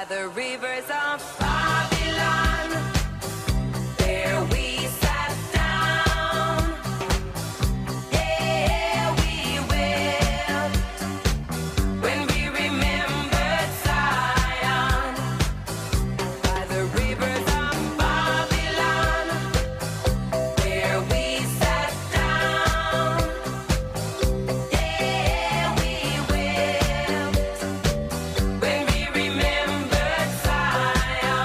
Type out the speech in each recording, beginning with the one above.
the rivers of Babylon. There we sat down. Yeah, we will. When we remembered Zion by the rivers of Babylon. There we sat down. Yeah, we will. When we remembered Zion.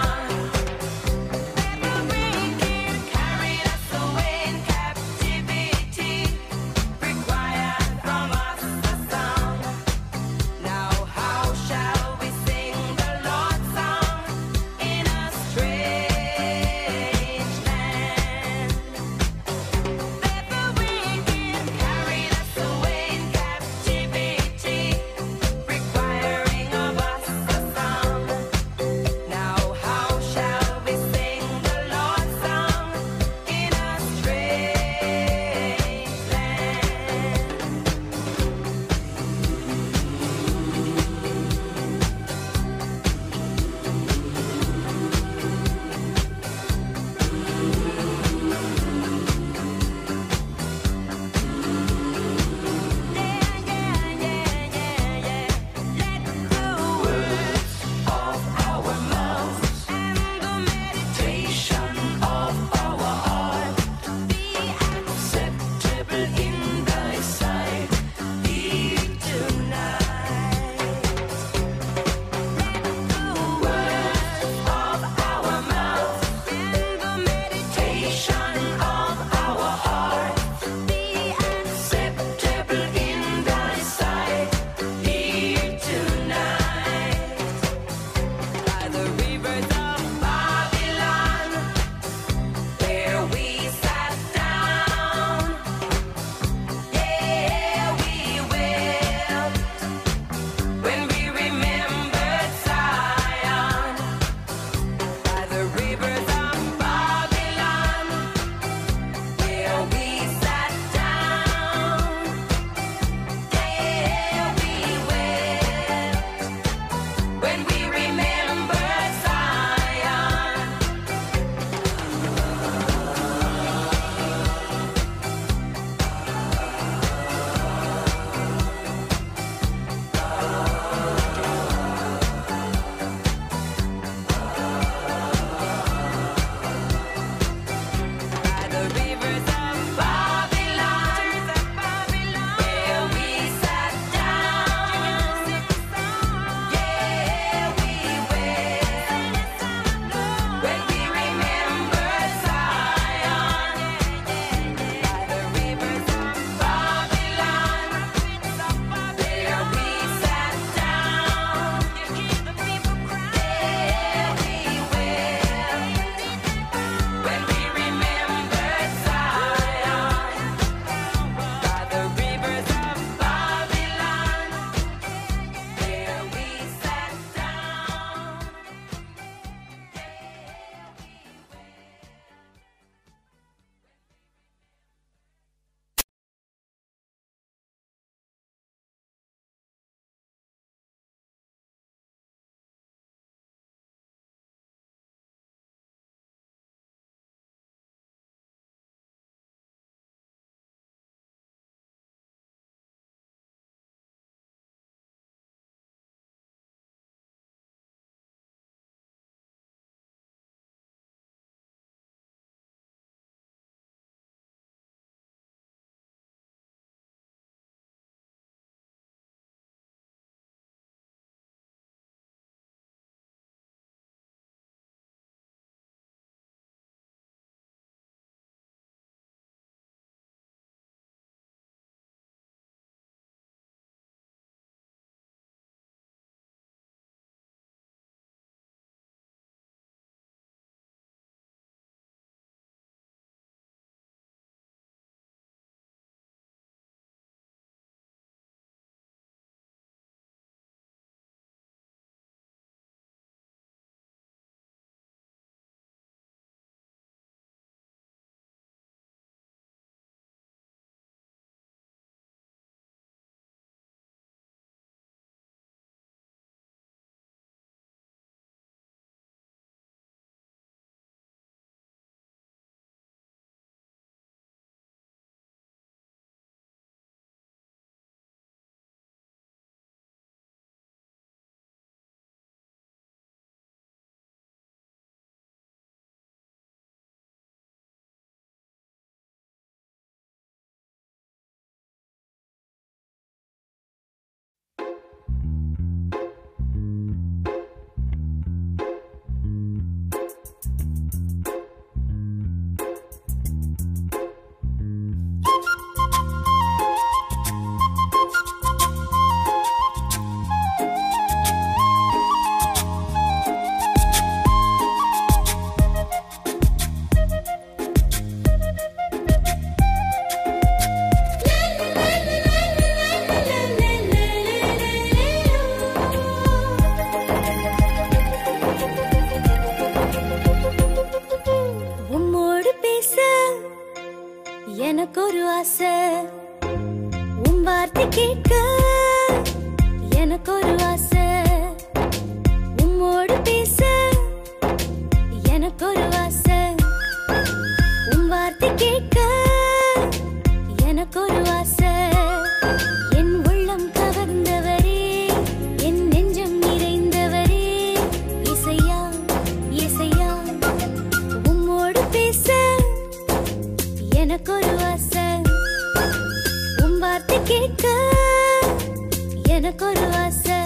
எனக்கு ஒரு ஆசை உன் வார்த்தை கேட்க எனக்கு ஒரு ஆசை உம்மோடு பேச எனக்கு ஒரு ஆசை உன் வார்த்தை கேட்க எனக்கு ஒரு ஆசை என் உள்ளம் கவர்ந்தவரே என் நெஞ்சம் நிறைந்தவரே இசையா இசையா உம்மோடு பேச எனக்கு ஒரு ஆசை உன் வார்த்தை கேட்க எனக்கு ஒரு ஆசை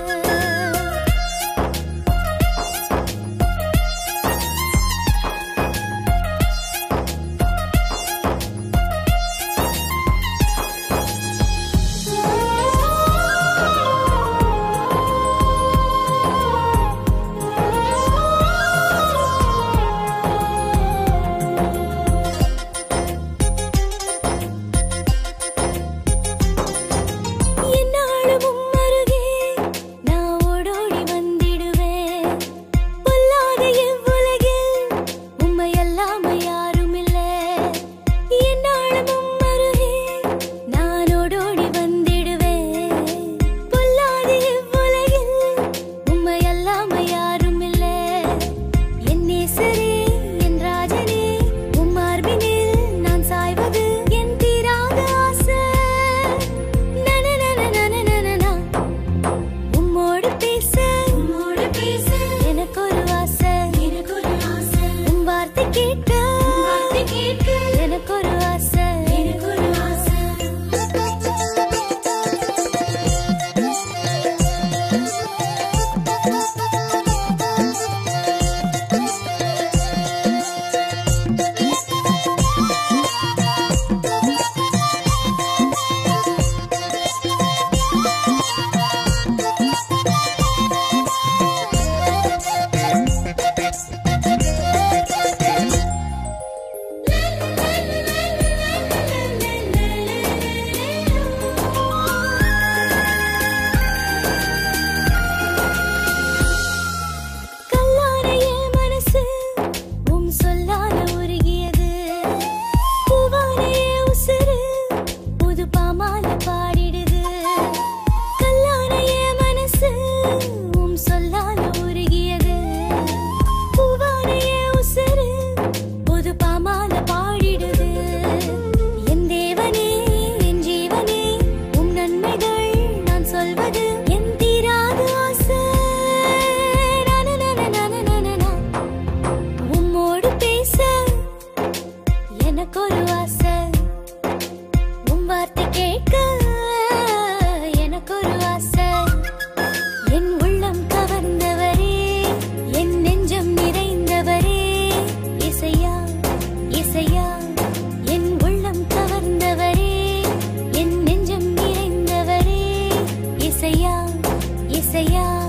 என்னாலும் உம் அருகே நான் ஓடோடி வந்திடுவேன் பொல்லாத இவ்வுலகில் உம்மை அல்லாம யாரும் இல்லை என்னாலும் உம் அருகே நான் ஓடோடி வந்திடுவேன் பொல்லாத இவ்வுலகில் உம்மை அல்லாம யாரும் இல்லை என் நேசரே என் ராஜனே உம் மார்பினில் நான் சாய்வது என் தீராத ஆசை நனநனநனநனநா. உம்மோடு பேச உம்மோடு பேச எனக்கு ஒரு ஆசை எனக்கு ஒரு ஆசை உம் வார்த்தை கேட்க வார்த்தை கேட்க எனக்கு ஒரு ஆசை எனக்கு ஒரு ஆசை கல்லான என் மனசு உம் சொல்லால உருகியது பூவான என் உசுரு புது பாமால பாடிடுது கல்லான என் மனசு உம் சொல்லால உருகியது பூவான என் உசுரு புது பாமால பாடிடுது என் தேவனே என் ஜீவனே உம் நன்மைகள் நான் சொல்வது என் தீராத ஆசை நனநனநனநனநா. உம்மோடு பேச எனக்கு ஒரு ஆசை உம் வார்த்தை கேட்க எனக்கு ஒரு ஆசை என் உள்ளம் கவர்ந்தவரே என் நெஞ்சம் நிறைந்தவரே இசையா இசையா என் உள்ளம் கவர்ந்தவரே என் நெஞ்சம் நிறைந்தவரே இசையா இசையா